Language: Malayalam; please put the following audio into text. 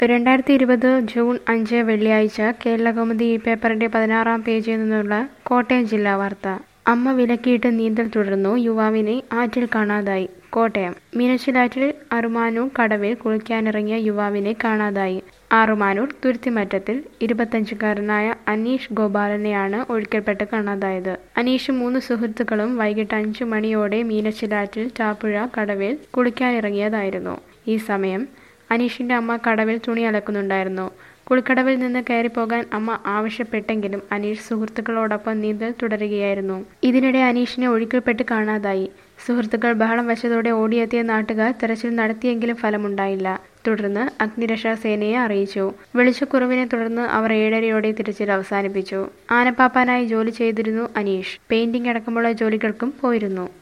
രണ്ടായിരത്തി ഇരുപത് ജൂൺ അഞ്ച് വെള്ളിയാഴ്ച കേരളകൗമുദി ഈ പേപ്പറിന്റെ പതിനാറാം പേജിൽ നിന്നുള്ള കോട്ടയം ജില്ലാ വാർത്ത അമ്മ വിലക്കിയിട്ട് നീന്തൽ തുടർന്നു യുവാവിനെ ആറ്റിൽ കാണാതായി കോട്ടയം മീനച്ചിലാറ്റിൽ അറുമാനൂർ കടവിൽ കുളിക്കാനിറങ്ങിയ യുവാവിനെ കാണാതായി ആറുമാനൂർ തുരുത്തിമറ്റത്തിൽ ഇരുപത്തഞ്ചുകാരനായ അനീഷ് ഗോപാലനെയാണ് ഒഴുക്കിൽപ്പെട്ട് കാണാതായത് അനീഷും മൂന്ന് സുഹൃത്തുക്കളും വൈകിട്ട് അഞ്ചു മണിയോടെ മീനച്ചിലാറ്റിൽ ചാപ്പുഴ കടവിൽ കുളിക്കാനിറങ്ങിയതായിരുന്നു ഈ സമയം അനീഷിന്റെ അമ്മ കടവിൽ തുണി അലക്കുന്നുണ്ടായിരുന്നു കുളിക്കടവിൽ നിന്ന് കയറിപ്പോകാൻ അമ്മ ആവശ്യപ്പെട്ടെങ്കിലും അനീഷ് സുഹൃത്തുക്കളോടൊപ്പം നീന്തൽ തുടരുകയായിരുന്നു ഇതിനിടെ അനീഷിനെ ഒഴുക്കിൽപ്പെട്ട് കാണാതായി സുഹൃത്തുക്കൾ ബഹളം വെച്ചതോടെ ഓടിയെത്തിയ നാട്ടുകാർ തെരച്ചിൽ നടത്തിയെങ്കിലും ഫലമുണ്ടായില്ല തുടർന്ന് അഗ്നിരക്ഷാ സേനയെ അറിയിച്ചു വെളിച്ചക്കുറവിനെ തുടർന്ന് അവർ ഏഴരയോടെ തിരച്ചിൽ അവസാനിപ്പിച്ചു ആനപ്പാപ്പാനായി ജോലി ചെയ്തിരുന്നു അനീഷ് പെയിന്റിംഗ് അടക്കമുള്ള ജോലികൾക്കും പോയിരുന്നു